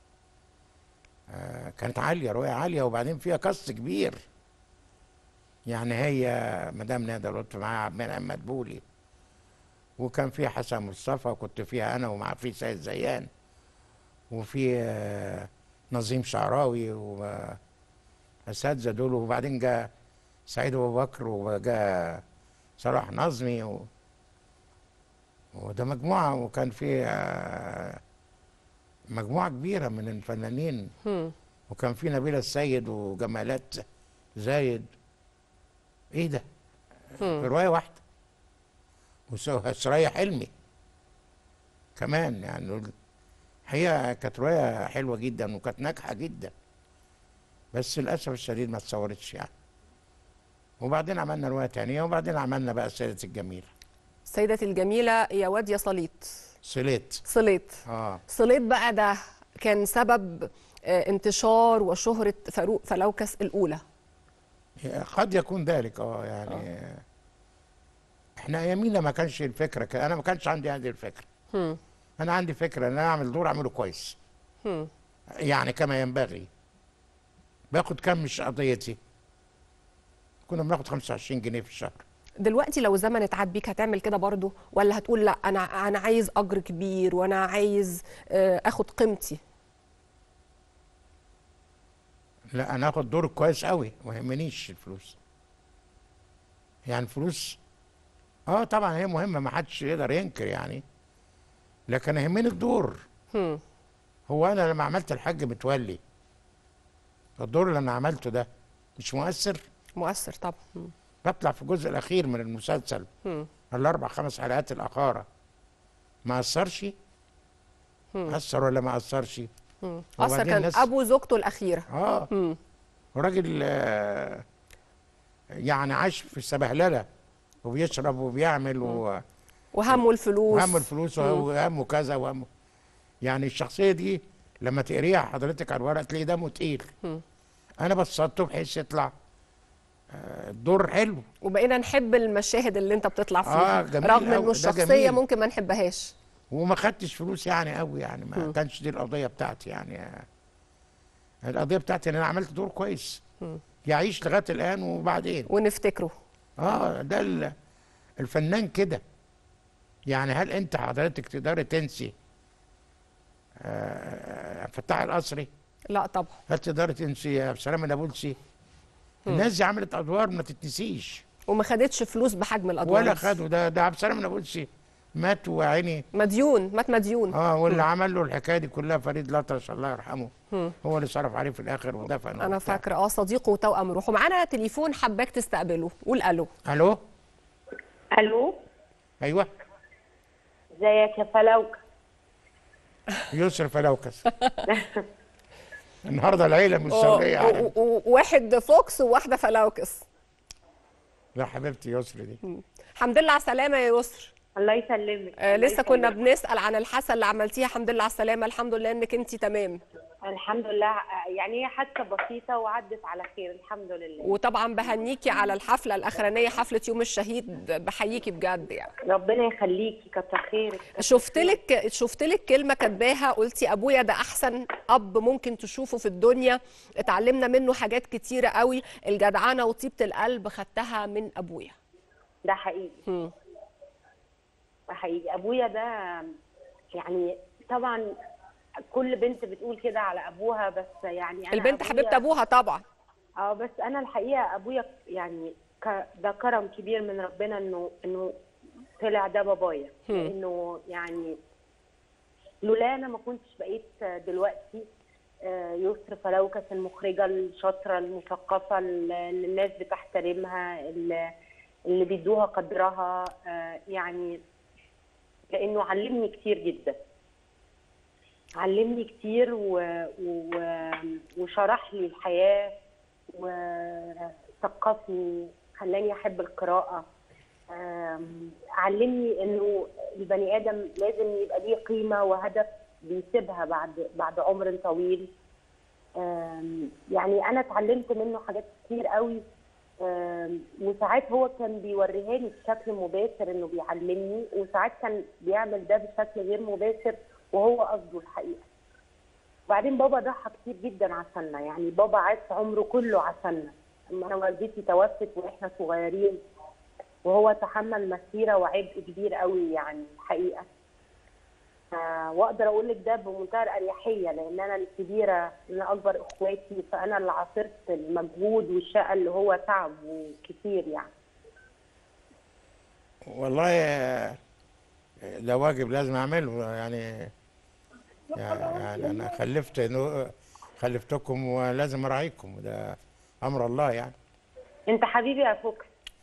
آه، كانت عالية رواية عالية وبعدين فيها قص كبير يعني هي مدام نادى لطفي معاها عبد المنعم مدبولي وكان فيها حسن مصطفى وكنت فيها أنا ومع في سيد زيان وفي آه، نظيم شعراوي وأساتذة دول وبعدين جاء سعيد أبو بكر وجاء صلاح نظمي و... وده مجموعة وكان في آه، مجموعة كبيرة من الفنانين مم. وكان في نبيلة السيد وجمالات زايد ايه ده في رواية واحدة وسرية حلمي كمان يعني هي كانت رواية حلوة جدا وكانت ناجحة جدا بس للأسف الشديد ما اتصورتش يعني وبعدين عملنا رواية تانية وبعدين عملنا بقى سيدة الجميلة السيدة الجميلة يا واد يا صليط صليت صليط اه صليط بقى ده كان سبب آه، انتشار وشهرة فاروق فلوكس الأولى قد يكون ذلك اه يعني احنا ايامينا ما كانش الفكره كده انا ما كانش عندي هذه الفكره هم. انا عندي فكره ان انا اعمل دور اعمله كويس هم. يعني كما ينبغي باخد كام مش قضيتي كنا بناخد 25 جنيه في الشهر دلوقتي لو الزمن اتعاد بيك هتعمل كده برضو ولا هتقول لا انا انا عايز اجر كبير وانا عايز آه، اخد قيمتي لا انا اخد دور كويس قوي ما يهمنيش الفلوس يعني الفلوس اه طبعا هي مهمه ما حدش يقدر ينكر يعني لكن يهمني الدور هم. هو انا لما عملت الحاج متولي الدور اللي انا عملته ده مش مؤثر مؤثر طبعا هم. بطلع في الجزء الاخير من المسلسل هم. الاربع خمس حلقات الاخاره ما اثرش اثر ولا ما اثرش هم. اثر وبعدين كان الناس- ابو زوجته الاخيره اه هم. وراجل آه، يعني عاش في السبهلله وبيشرب وبيعمل و- وهمه الفلوس وهمه الفلوس وهمه كذا وهمه يعني الشخصيه دي لما تقريها حضرتك على الورق تلاقي دمه تقيل انا بسطته بحيث يطلع آه، الدور حلو وبقينا نحب المشاهد اللي انت بتطلع فيها آه، جميل رغم أوي، انه ده الشخصيه جميل. ممكن ما نحبهاش وما خدتش فلوس يعني قوي يعني ما كانش دي القضيه بتاعتي يعني آه، القضيه بتاعتي ان انا عملت دور كويس يعيش لغايه الان وبعدين ونفتكره اه ده ال- الفنان كده يعني هل انت حضرتك تقدري تنسي آه، فتاح القصري لا طبعا هل تقدري تنسي عبد السلام النابلسي الناس دي عملت ادوار ما تتنسيش وما خدتش فلوس بحجم الادوار ولا دي. خدوا ده ده عبد السلام النابلسي مات وعيني مديون مات مديون اه واللي عمل له الحكايه دي كلها فريد الأطرش الله يرحمه هو اللي صرف عليه في الاخر ودفن انا وبتاع. فاكره اه صديقه وتوأم روحه معانا تليفون حباك تستقبله قول الو الو الو ايوه ازيك يا فلوكة يسر فلوكس النهارده العيله مش و- سوريه يعني. و- و- واحد فوكس وواحده فلاوكس لا حبيبتي يسر دي الحمد لله على السلامه يا يسر الله يسلمك آه الله لسه كنا يسلمك. بنسال عن الحاسه اللي عملتيها الحمد لله على السلامه الحمد لله انك انت تمام الحمد لله آه، يعني هي حادثه بسيطه وعدت على خير الحمد لله وطبعا بهنيكي على الحفله الاخرانيه حفله يوم الشهيد بحييكي بجد يعني ربنا يخليكي كتر خيرك كتر شفت لك شفت لك كلمه كاتباها قلتي ابويا ده احسن اب ممكن تشوفه في الدنيا اتعلمنا منه حاجات كتيره قوي الجدعنه وطيبه القلب خدتها من ابويا ده حقيقي هم. ده حقيقي ابويا ده يعني طبعا كل بنت بتقول كده على ابوها بس يعني انا البنت أبويا- حبيبه ابوها طبعا اه بس انا الحقيقه ابويا يعني ك- ده كرم كبير من ربنا انه انه طلع ده بابايا لانه يعني لولا انا ما كنتش بقيت دلوقتي آه، يسر فلوكس المخرجه الشاطره المثقفه اللي الناس بتحترمها اللي اللي بيدوها قدرها آه، يعني لانه علمني كتير جدا علمني كتير و... و... وشرح لي الحياه وثقفني خلاني احب القراءه آم، علمني انه البني ادم لازم يبقى ليه قيمه وهدف بيسيبها بعد بعد عمر طويل آم، يعني انا اتعلمت منه حاجات كتير قوي آم، وساعات هو كان بيوريها لي بشكل مباشر انه بيعلمني وساعات كان بيعمل ده بشكل غير مباشر وهو قصده الحقيقه وبعدين بابا ضحى كتير جدا عشاننا يعني بابا عاش عمره كله عشاننا لما انا والدتي توفت واحنا صغيرين وهو تحمل مسيره وعبء كبير قوي يعني الحقيقه آه، واقدر اقول لك ده بمنتهى الاريحيه لان انا الكبيره انا اكبر اخواتي فانا اللي عاصرت المجهود والشقه اللي هو تعبه كتير يعني والله آه، ده واجب لازم اعمله يعني يعني انا خلفت إنه- خلفتكم ولازم اراعيكم ده امر الله يعني انت حبيبي يا فوكس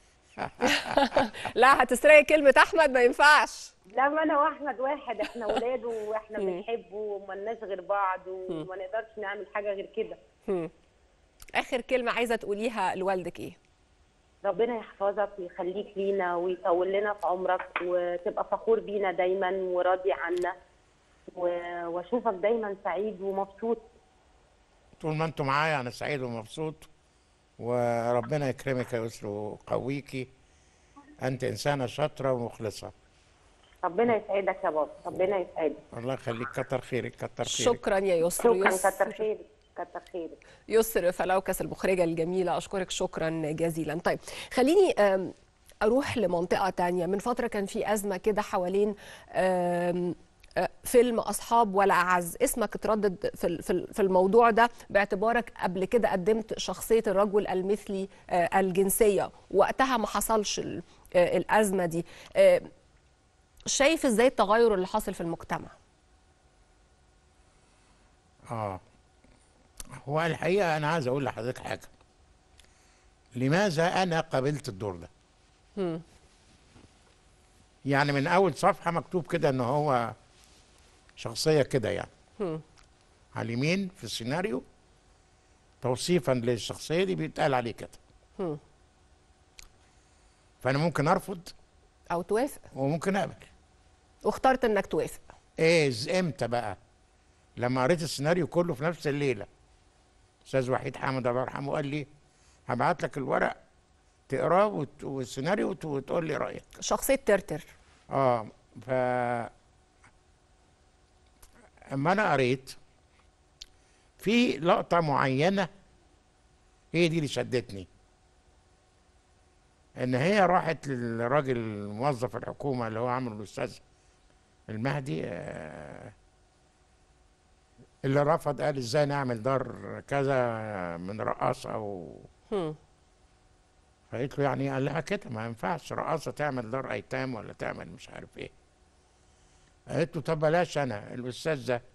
لا هتسرقي كلمه احمد ما ينفعش لا ما انا واحمد واحد احنا ولاده واحنا بنحبه وملناش غير بعض وما نقدرش نعمل حاجه غير كده هم. اخر كلمه عايزه تقوليها لوالدك ايه ربنا يحفظك ويخليك لينا ويطول لنا في عمرك وتبقى فخور بينا دايما وراضي عنا و- واشوفك دايما سعيد ومبسوط طول ما انتم معايا انا سعيد ومبسوط وربنا يكرمك يا يسر ويقويكي انت انسانه شاطره ومخلصه ربنا يسعدك يا بابا ربنا يسعدك الله يخليك كتر خيرك كتر خيرك شكرا يا يسر شكرا يسر, كتر خيرك كتر خيرك يسر فلوكس المخرجه الجميله اشكرك شكرا جزيلا طيب خليني أم، اروح لمنطقه تانية من فتره كان في ازمه كده حوالين أم، أه، فيلم اصحاب ولا اعز اسمك اتردد في ال- في ال- في الموضوع ده باعتبارك قبل كده قدمت شخصيه الرجل المثلي أه، الجنسيه وقتها ما حصلش ال- أه، الازمه دي أه، شايف ازاي التغير اللي حاصل في المجتمع اه هو الحقيقه انا عايز اقول لحضرتك حاجه لماذا انا قبلت الدور ده يعني من اول صفحه مكتوب كده ان هو شخصيه كده يعني على اليمين في السيناريو توصيفا للشخصيه دي بيتقال عليه كده فانا ممكن ارفض او توافق وممكن اقبل واخترت انك توافق ايه ز- امتى بقى لما قريت السيناريو كله في نفس الليله استاذ وحيد حامد الله يرحمه قال لي هبعت لك الورق تقراه وت- والسيناريو وت- وتقول لي رايك شخصيه ترتر اه ف اما انا قريت في لقطه معينه هي دي اللي شدتني ان هي راحت للراجل موظف الحكومه اللي هو عمله الاستاذ المهدي آه، اللي رفض قال ازاي نعمل دار كذا من رقاصه و هم. فقلت له يعني قال لها كده ما ينفعش رقاصه تعمل دار ايتام ولا تعمل مش عارف ايه قالت له طب بلاش انا الاستاذ ده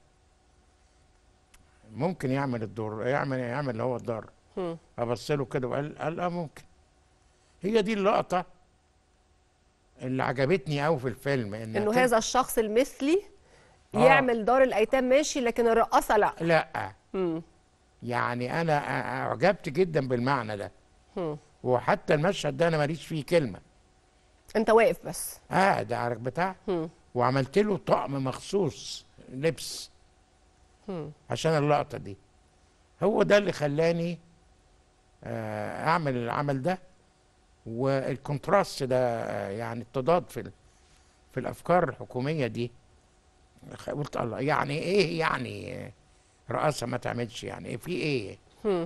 ممكن يعمل الدور يعمل يعمل اللي هو الدار مم. ابص له كده وقال قال اه ممكن هي دي اللقطه اللي عجبتني قوي في الفيلم ان انه هتبقى- هذا الشخص المثلي آه. يعمل دار الايتام ماشي لكن الرقاصه لا لا مم. يعني انا أ- اعجبت جدا بالمعنى ده مم. وحتى المشهد ده انا ماليش فيه كلمه انت واقف بس قاعد على بتاع مم. وعملت له طقم مخصوص لبس مم. عشان اللقطه دي هو ده اللي خلاني آه، اعمل العمل ده والكونتراست ده آه، يعني التضاد في ال- في الافكار الحكوميه دي خ- قلت الله يعني ايه يعني آه، رئاسه ما تعملش يعني ايه في ايه مم.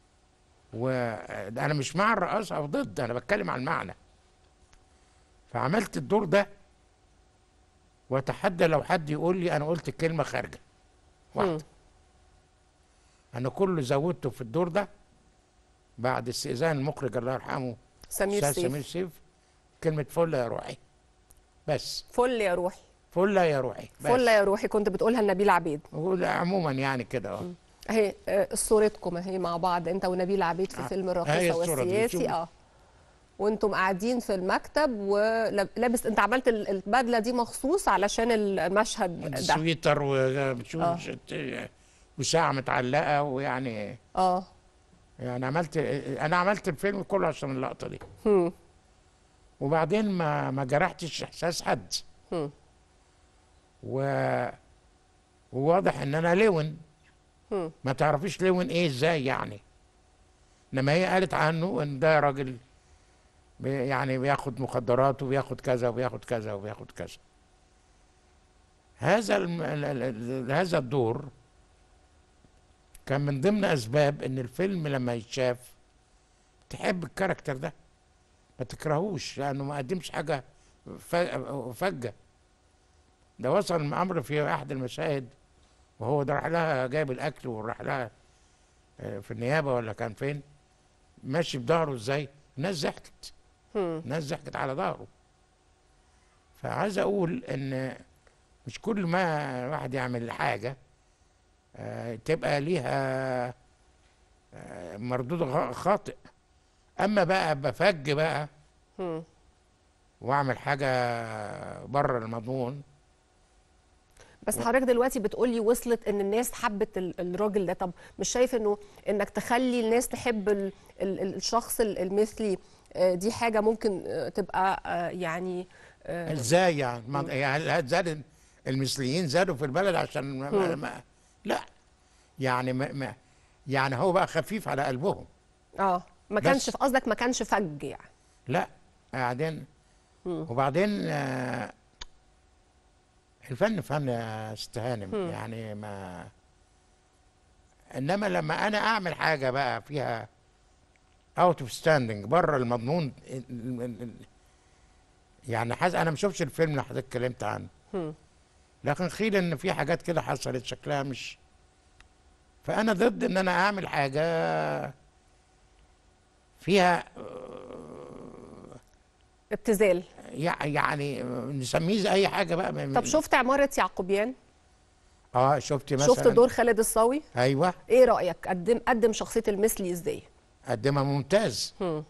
وانا مش مع الرئاسه او ضد انا بتكلم عن المعنى فعملت الدور ده واتحدى لو حد يقول لي انا قلت كلمه خارجه واحده انا كل اللي زودته في الدور ده بعد استئذان المخرج الله يرحمه سمير أستاذ سمير سيف سيف كلمه فله يا روحي بس فل يا روحي فله يا روحي بس فل يا روحي كنت بتقولها لنبيل عبيد وده عموما يعني كده اه اهي آه، صورتكم اهي مع بعض انت ونبيل عبيد في آه، فيلم أهي الراقصه الصورة دي، والسياسي شوفي. اه وانتم قاعدين في المكتب ولابس انت عملت ال- البدله دي مخصوص علشان المشهد ده سويتر آه. وشوش وساعه متعلقه ويعني اه يعني عملت انا عملت الفيلم كله عشان اللقطه دي هم. وبعدين ما ما جرحتش احساس حد هم. و وواضح ان انا لون هم. ما تعرفيش لون ايه ازاي يعني انما هي قالت عنه ان ده راجل بي- يعني بياخد مخدرات وبياخد كذا وبياخد كذا وبياخد كذا هذا الم... ال- ال- ال- هذا الدور كان من ضمن اسباب ان الفيلم لما يتشاف تحب الكاركتر ده ما تكرهوش لانه ما قدمش حاجه ف- فجه ده وصل الامر في احد المشاهد وهو ده راح لها جايب الاكل وراح لها آه، في النيابه ولا كان فين ماشي بظهره ازاي الناس ضحكت هم. الناس ضحكت على ظهره فعايز اقول ان مش كل ما الواحد يعمل حاجه آه، تبقى ليها آه، مردود غ- خاطئ اما بقى بفج بقى هم. واعمل حاجه بره المضمون بس حضرتك دلوقتي بتقولي وصلت ان الناس حبت ال- الراجل ده طب مش شايف انه انك تخلي الناس تحب ال ال ال- الشخص ال- المثلي آه، دي حاجه ممكن آه، تبقى آه، يعني آه، ازاي يعني ما يعني هل زاد المثليين زادوا في البلد عشان ما ما ما لا يعني ما ما يعني هو بقى خفيف على قلبهم اه ما بس. كانش في قصدك ما كانش فج يعني لا بعدين وبعدين آه، الفن فن يا ست هانم يعني ما انما لما انا اعمل حاجه بقى فيها اوت اوف ستاندنج بره المضمون ال- ال- ال- يعني حاز انا ما شفتش الفيلم اللي حضرتك اتكلمت عنه هم. لكن قيل ان في حاجات كده حصلت شكلها مش فانا ضد ان انا اعمل حاجه فيها ابتذال يع- يعني نسميه زي اي حاجه بقى من- طب شفت عماره يعقوبيان اه شفت مثلا شفت دور خالد الصاوي ايوه ايه رايك قدم قدم شخصيه المثلي ازاي قدمها ممتاز هم.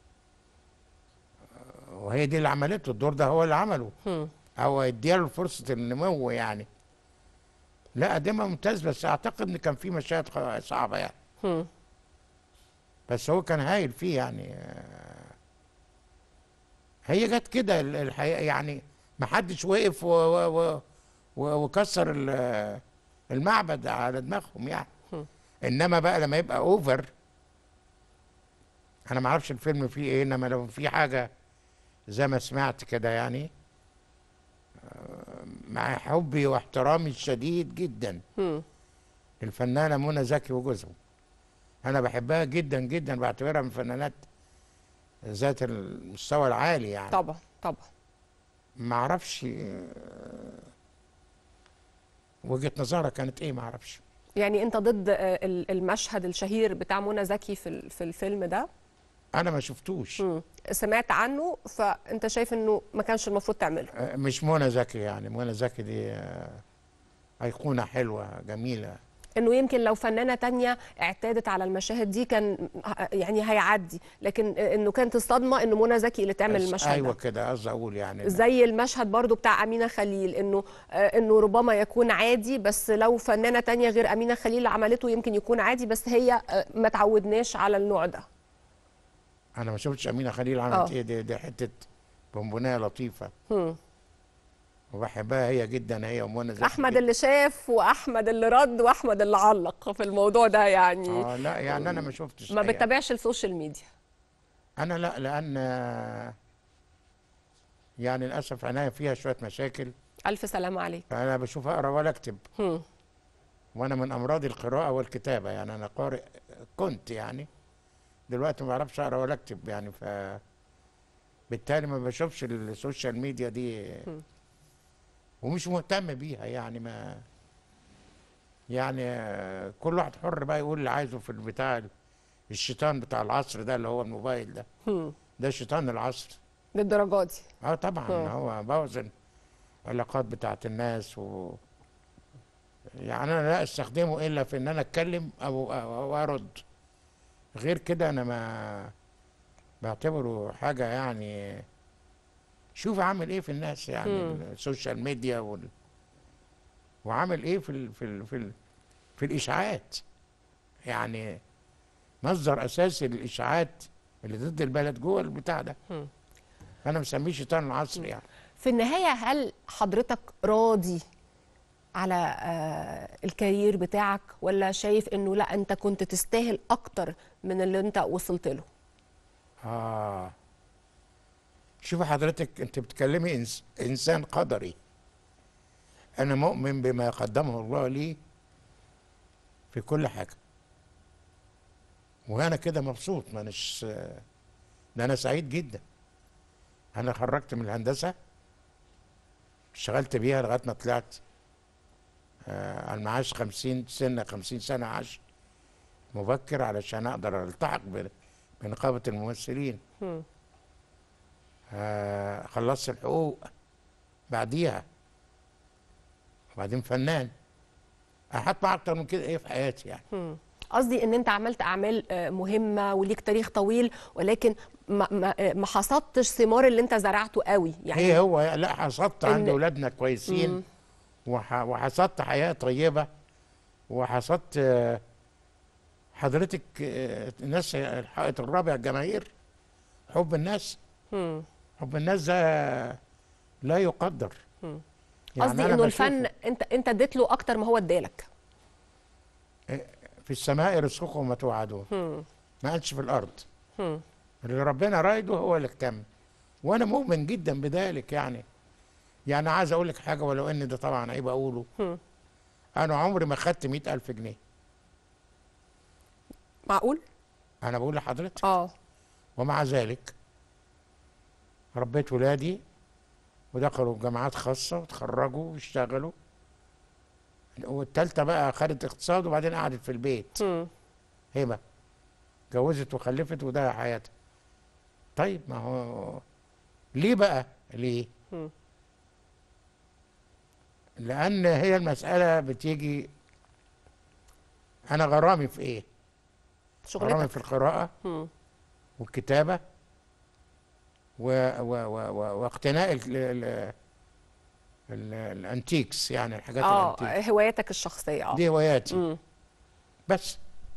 وهي دي اللي عملته الدور ده هو اللي عمله هم. او اديله فرصه النمو يعني لا قدمها ممتاز بس اعتقد ان كان في مشاهد خ- صعبه يعني هم. بس هو كان هايل فيه يعني آه، هي جت كده ال- الحقيقه يعني ما حدش وقف و و و و وكسر ال- المعبد على دماغهم يعني انما بقى لما يبقى اوفر انا ما اعرفش الفيلم فيه ايه انما لو في حاجه زي ما سمعت كده يعني آه، مع حبي واحترامي الشديد جدا هم. الفنانه منى زكي وجوزها انا بحبها جدا جدا بعتبرها من الفنانات ذات المستوى العالي يعني طبعا طبعا ما اعرفش آه، وجهه نظرها كانت ايه ما اعرفش يعني انت ضد آه، ال- المشهد الشهير بتاع منى زكي في ال- في الفيلم ده انا ما شفتوش مم. سمعت عنه فانت شايف انه ما كانش المفروض تعمله آه، مش منى زكي يعني منى زكي دي آه، ايقونه حلوه جميله انه يمكن لو فنانه تانية اعتادت على المشاهد دي كان ه- يعني هيعدي لكن انه كانت الصدمه انه منى زكي اللي تعمل بس المشهد ايوه ده. كده قصدي اقول يعني زي المشهد برضو بتاع أمينة خليل إنه آه، إنه ربما يكون عادي بس لو فنانة تانية غير أمينة خليل اللي عملته يمكن يكون عادي بس هي آه، ما تعودناش على النوع ده انا ما شفتش امينه خليل عملت آه. ايه دي, دي حته بونبونيه لطيفه هم. وبحبها هي جدا هي ومنى زكي أحمد جداً. اللي شاف وأحمد اللي رد وأحمد اللي علق في الموضوع ده يعني اه لا يعني انا ما شفتش ما الحقيقة. بتتابعش السوشيال ميديا انا لا لان يعني للاسف عناية فيها شويه مشاكل ألف سلامة عليك فانا بشوف اقرا ولا اكتب هم. وانا من امراض القراءه والكتابه يعني انا قارئ كنت يعني دلوقتي ما بعرفش اقرا ولا اكتب يعني ف بالتالي ما بشوفش السوشيال ميديا دي ومش مهتم بيها يعني ما يعني آه، كل واحد حر بقى يقول اللي عايزه في البتاع الشيطان بتاع العصر ده اللي هو الموبايل ده هم. ده شيطان العصر للدرجة دي اه طبعا آه. هو بوظ العلاقات بتاعت الناس و يعني انا لا استخدمه الا في ان انا اتكلم او او, أو ارد غير كده انا ما بعتبره حاجه يعني شوف عامل ايه في الناس يعني مم. السوشيال ميديا وال وعامل ايه في ال في ال في ال في الاشاعات يعني مصدر اساسي للاشاعات اللي ضد البلد جوه البتاع ده مم. انا مسميه شيطان العصر يعني في النهاية هل حضرتك راضي على آه، الكارير بتاعك ولا شايف انه لا انت كنت تستاهل اكتر من اللي انت وصلت له اه شوف حضرتك انت بتكلمي إنس انسان قدري انا مؤمن بما قدمه الله لي في كل حاجه وانا كده مبسوط ما اناش ده انا سعيد جدا انا خرجت من الهندسه اشتغلت بيها لغايه ما طلعت آه على المعاش 50 سنه 50 سنه عاش مبكر علشان اقدر التحق ب- بنقابه الممثلين مم. آه خلصت الحقوق بعديها وبعدين فنان هطلع اكتر من كده ايه في حياتي يعني مم. قصدي ان انت عملت اعمال آه، مهمه وليك تاريخ طويل ولكن ما ما آه، ما حصدتش ثمار اللي انت زرعته قوي يعني ايه هو لا حصدت عند إن- اولادنا كويسين وح وحصدت حياه طيبه وحصدت آه، حضرتك آه، الناس الحائط الرابع الجماهير حب الناس مم. حب الناس ده لا يقدر مم. يعني قصدي أنا انه بشوفه الفن انت انت اديت له اكتر ما هو ادالك في السماء رزقكم وما توعدون مم. ما قالش في الارض مم. اللي ربنا رايده هو اللي اكتمل وانا مؤمن جدا بذلك يعني يعني عايز اقول لك حاجه ولو ان ده طبعا عيب اقوله مم. انا عمري ما خدت مئة ألف جنيه معقول انا بقول لحضرتك اه ومع ذلك ربيت ولادي ودخلوا جامعات خاصة وتخرجوا واشتغلوا والتالتة بقى خدت اقتصاد وبعدين قعدت في البيت مم. هبة اتجوزت وخلفت وده حياتها طيب ما هو ليه بقى ليه مم. لأن هي المسألة بتيجي أنا غرامي في إيه غرامي شغلتك في القراءة مم. والكتابة و و و و واقتناء ال ال ال الانتيكس يعني الحاجات اه الانتيك هواياتك الشخصيه اه دي هواياتي مم. بس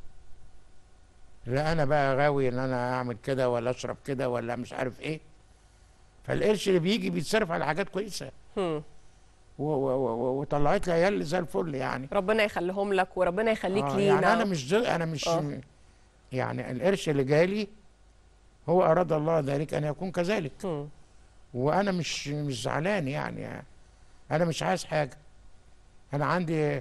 لا انا بقى غاوي ان انا اعمل كده ولا اشرب كده ولا مش عارف ايه فالقرش اللي بيجي بيتصرف على حاجات كويسه مم. و- و- و- وطلعت لي عيال زي الفل يعني ربنا يخليهم لك وربنا يخليك آه لينا يعني انا مش زي انا مش آه. يعني القرش اللي جالي هو اراد الله ذلك ان يكون كذلك مم. وانا مش مش زعلان يعني انا مش عايز حاجه انا عندي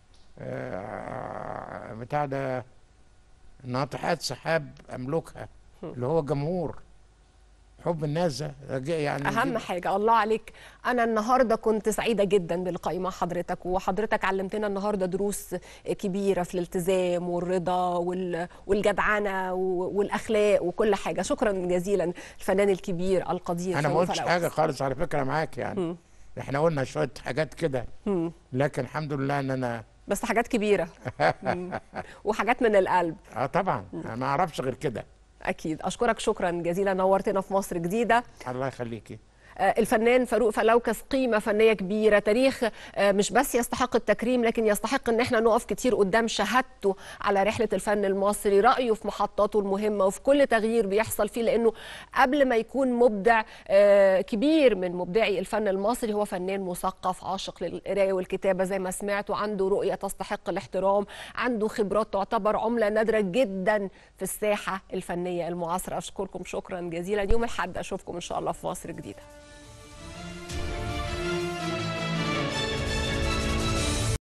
آه، بتاع ده ناطحات سحاب املكها اللي هو جمهور حب الناس ده ده يعني اهم دي- حاجه الله عليك انا النهارده كنت سعيده جدا بلقائي مع حضرتك وحضرتك علمتنا النهارده دروس كبيره في الالتزام والرضا وال- والجدعنه و- والاخلاق وكل حاجه شكرا جزيلا الفنان الكبير القدير انا ما فاروق قلتش فلوكس. حاجه خالص على فكره معاك يعني احنا قلنا شويه حاجات كده لكن الحمد لله ان انا بس حاجات كبيره مم. وحاجات من القلب اه طبعا أنا ما اعرفش غير كده اكيد اشكرك شكرا جزيلا نورتنا في مصر جديده الله يخليكي آه، الفنان فاروق فلوكس قيمة فنية كبيرة تاريخ آه، مش بس يستحق التكريم لكن يستحق ان احنا نقف كتير قدام شهادته على رحلة الفن المصري رأيه في محطاته المهمة وفي كل تغيير بيحصل فيه لانه قبل ما يكون مبدع آه، كبير من مبدعي الفن المصري هو فنان مثقف عاشق للقراية والكتابة زي ما سمعت وعنده رؤية تستحق الاحترام عنده خبرات تعتبر عملة نادرة جدا في الساحة الفنية المعاصرة أشكركم شكرا جزيلا يوم الأحد أشوفكم إن شاء الله في مصر جديدة